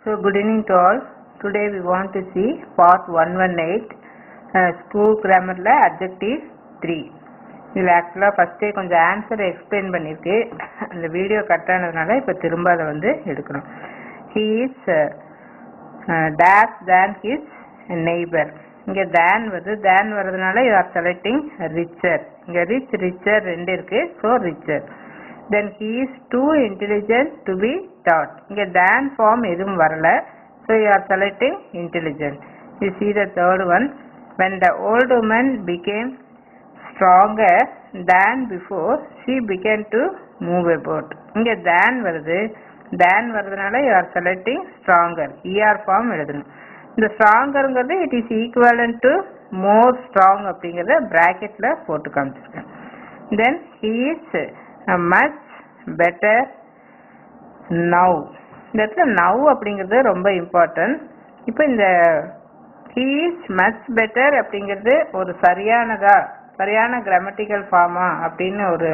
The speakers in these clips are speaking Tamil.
So good evening to all. Today we want to see part 118 uh, school grammarல adjective 3. இதில் ஆக்சுவலாக ஃபஸ்ட்டே கொஞ்சம் ஆன்சர் எக்ஸ்பிளைன் பண்ணியிருக்கு அந்த வீடியோ கட் ஆனதுனால இப்போ திரும்ப அதை வந்து எடுக்கணும் he is dash than his neighbour இங்கே தேன் வருது தேன் வர்றதுனால யூ ஆர் செலக்டிங் ரிச்சர் இங்கே ரிச் ரிச்சர் ரெண்டு இருக்கு so richer then he is too intelligent to be dot இங்கே தேன் ஃபார்ம் எதுவும் வரல so you are selecting intelligent you see the third one when the old woman become stronger than before she began to move about இங்க than வருது than வருதுனால you are selecting stronger er form எழுதணும் இந்த ஸ்ட்ராங்கருங்கிறது it is equivalent to more strong அப்படிங்கறத பிராக்கெட்ல போட்டு காமிச்சிருக்கேன் then he is much better now இந்த இடத்துல நவ் அப்படிங்கிறது ரொம்ப இம்பார்ட்டன்ட் இப்போ இந்த he is மச் பெட்டர் அப்படிங்கிறது ஒரு சரியானதா சரியான கிராமட்டிக்கல் ஃபார்மா அப்படின்னு ஒரு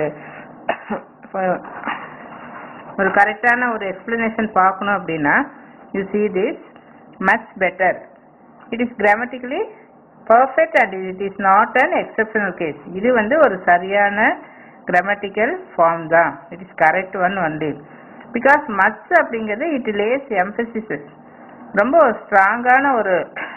ஒரு கரெக்டான ஒரு எக்ஸ்பிளனேஷன் பார்க்கணும் அப்படின்னா you see this much better it is grammatically perfect and it is not an exceptional case இது வந்து ஒரு சரியான கிராமட்டிக்கல் ஃபார்ம் தான் it is correct one only because much அப்படிங்கிறது இட் லேஸ் எம்பசிசஸ் ரொம்ப ஸ்ட்ராங்கான ஒரு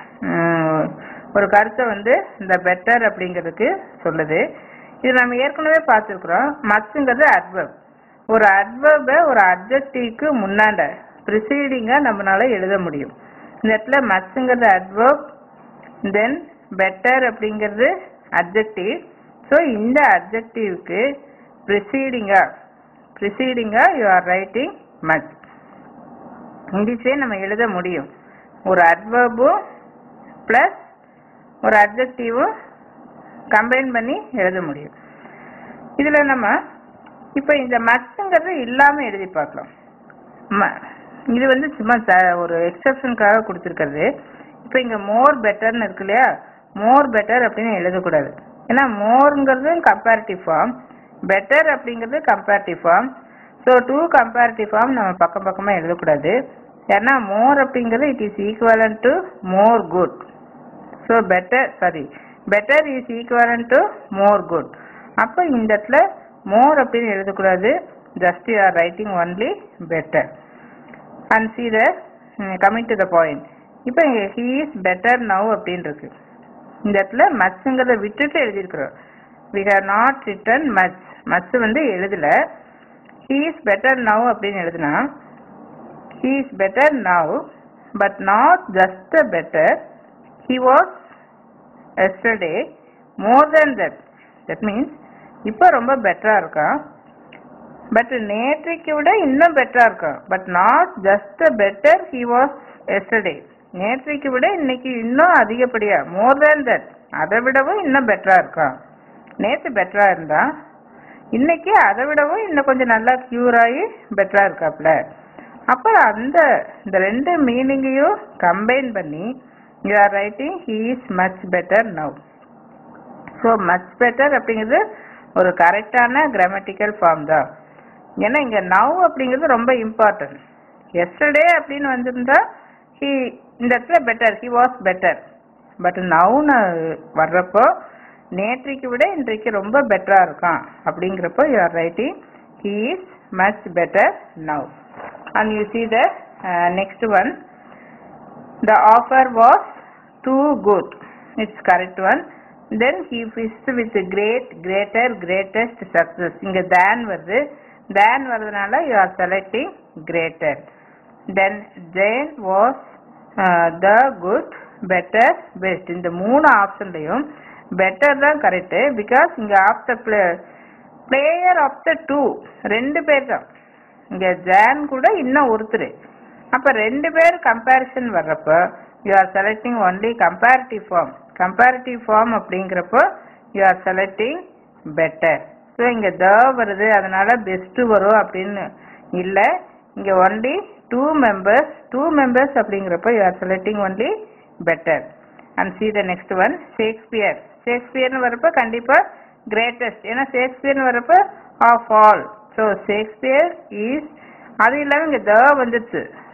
ம், ஒரு கருத்தை வந்து இந்த பெட்டர் அப்படிங்கிறதுக்கு சொல்லுது இது நம்ம ஏற்கனவே பார்த்துருக்குறோம் மச்சுங்கிறது அட்வர்ப் ஒரு அட்வர்பை ஒரு அட்ஜெக்டிவ்க்கு முன்னாண்ட ப்ரிசீடிங்காக நம்மளால எழுத முடியும் இந்த இடத்துல மச்சுங்கிறது அட்வர்ப் தென் பெட்டர் அப்படிங்கிறது அட்ஜெக்டிவ் ஸோ இந்த அட்ஜெக்டிவ்க்கு ப்ரிசீடிங்காக ப்ரிசீடிங்காக யூ ஆர் ரைட்டிங் மச் இங்கிலீஷ்லேயே நம்ம எழுத முடியும் ஒரு அட்வர்பும் ப்ளஸ் ஒரு அட்ஜெக்டிவும் கம்பைன் பண்ணி எழுத முடியும் இதில் நம்ம இப்போ இந்த மச்சுங்கிறது இல்லாமல் எழுதி பார்க்கலாம் ம- இது வந்து சும்மா த- ஒரு எக்ஸப்ஷனுக்காக கொடுத்துருக்கிறது இப்போ இங்கே மோர் பெட்டர்னு இருக்கு இல்லையா மோர் பெட்டர் அப்படின்னு எழுதக்கூடாது ஏன்னா மோருங்கிறது கம்பேரிட்டிவ் ஃபார்ம் பெட்டர் அப்படிங்கிறது comparative form so two comparative form நம்ம பக்கம் பக்கமாக எழுதக்கூடாது ஏன்னா மோர் அப்படிங்கிறது it is equivalent to more good so better sorry better is equivalent to more good அப்போ இந்த இடத்துல மோர் அப்படின்னு எழுதக்கூடாது just you are writing only better and see the coming to the point இப்போ ஹீ இஸ் பெட்டர் நவ் அப்படின்னு இருக்கு இந்த இடத்துல மச்சுங்கிறத விட்டுட்டு எழுதியிருக்கிறோம் we have not written much much வந்து எழுதல ஹீ இஸ் பெட்டர் நவ் அப்படின்னு எழுதுனா he is better now but not just a better he was yesterday more than that that means இப்போ ரொம்ப பெட்டரா இருக்கான் பட் நேற்றைக்கு விட இன்னும் பெட்டரா இருக்கான் but not just better he was yesterday நேற்றைக்கு விட இன்னைக்கு இன்னும் அதிகப்படியா மோர் தேன் தட் அதை விடவும் இன்னும் பெட்டரா இருக்கான் நேற்று பெட்டரா இருந்தான் இன்னைக்கு அதை விடவும் இன்னும் கொஞ்சம் நல்லா கியூர் ஆகி பெட்டரா இருக்காப்ல அப்போ அந்த இந்த ரெண்டு மீனிங்கையும் கம்பைன் பண்ணி you are writing he is much better now so much better அப்படிங்கிறது ஒரு கரெக்டான கிராமட்டிக்கல் ஃபார்ம் தான் ஏன்னா இங்கே நவ் அப்படிங்கிறது ரொம்ப இம்பார்ட்டன்ட் எஸ்டர்டே அப்படின்னு வந்திருந்தா ஹி இந்த இடத்துல better he was better but நவுன்னு வர்றப்போ நேற்றைக்கு விட இன்றைக்கு ரொம்ப பெட்டராக இருக்கான் அப்படிங்கிறப்போ you are writing he is much better now and you see the uh, next one the offer was too good it's correct one then he fished with great greater greatest success இங்க than வருது than வருதுனால you are selecting greater then Jane was uh, the good better best இந்த மூணு ஆப்ஷன்லையும் பெட்டர் தான் கரெக்ட் பிகாஸ் இங்க of the player of the two ரெண்டு பேர் தான் இங்க ஜான் கூட இன்னும் ஒருத்தர் அப்ப ரெண்டு பேர் கம்பேரிசன் வர்றப்போ you are selecting only comparative form comparative form அப்படிங்கிறப்போ you are selecting better so இங்க த வருது அதனால பெஸ்ட் வரும் அப்படின்னு இல்லை இங்க only two members two members அப்படிங்கிறப்போ you are selecting only better and see the next one Shakespeare ஷேக்ஸ்பியர்னு வரப்போ கண்டிப்பா கிரேட்டஸ்ட் ஏன்னா ஷேக்ஸ்பியர்னு வரப்போ of all so Shakespeare is அது இல்லாமல் இங்கே த வந்துச்சு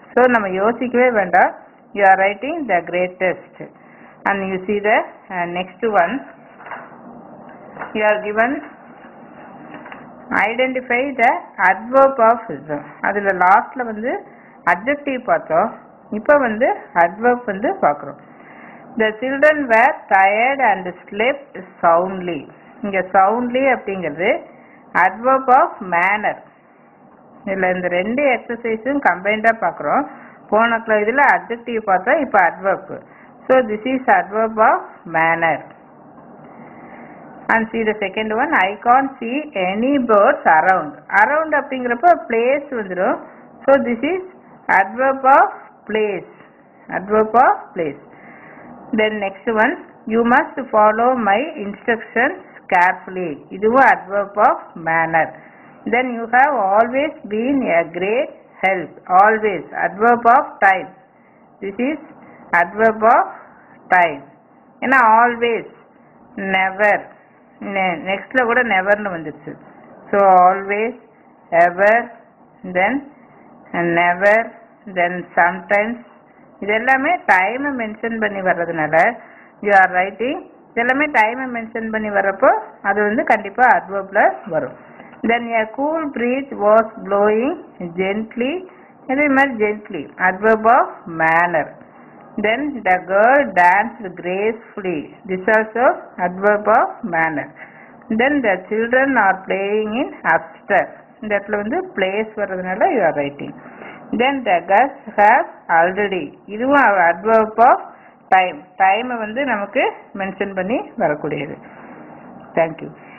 ஸோ நம்ம யோசிக்கவே வேண்டாம் you are writing the greatest and you see the next one you are given identify the adverb of அதில் லாஸ்ட்ல வந்து அட்ஜெக்டிவ் பார்த்தோம் இப்போ வந்து அட்வர்ப் வந்து பார்க்குறோம் the children were tired and slept soundly இங்கே சவுண்ட்லி அப்படிங்கிறது அட்வர்ப் ஆஃப் மேனர் இதில் இந்த ரெண்டு எக்ஸசைஸும் கம்பைண்டாக பார்க்குறோம் போன கிளா- இதில் அட்ஜெக்டிவ் பார்த்தோம் இப்போ adverb so this is adverb of manner and see the second one I can't see any birds around around அப்படிங்கிறப்ப place வந்துடும் so this is adverb of place adverb of place then next one you must follow my instructions carefully இதுவும் adverb of manner then you have always been a great help always adverb of time this is adverb of time ஏன்னா always never நெக்ஸ்ட்ல கூட நெவர்னு வந்துருச்சு so always ever then never then sometimes இது எல்லாமே டைமை மென்ஷன் பண்ணி வர்றதுனால யூ ஆர் ரைட்டிங் இதெல்லாமே டைமை மென்ஷன் பண்ணி வர்றப்போ அது வந்து கண்டிப்பாக அட்வர்ப்ல வரும் then a cool breeze was blowing gently இதே மாதிரி gently adverb of manner Then the girl danced gracefully. This also adverb of manner. Then the children are playing in upstairs. இந்த இடத்துல வந்து place வர்றதுனால you are writing. Then the guests have already. இதுவும் adverb of time. time வந்து நமக்கு மென்ஷன் பண்ணி வரக்கூடியது. Thank you.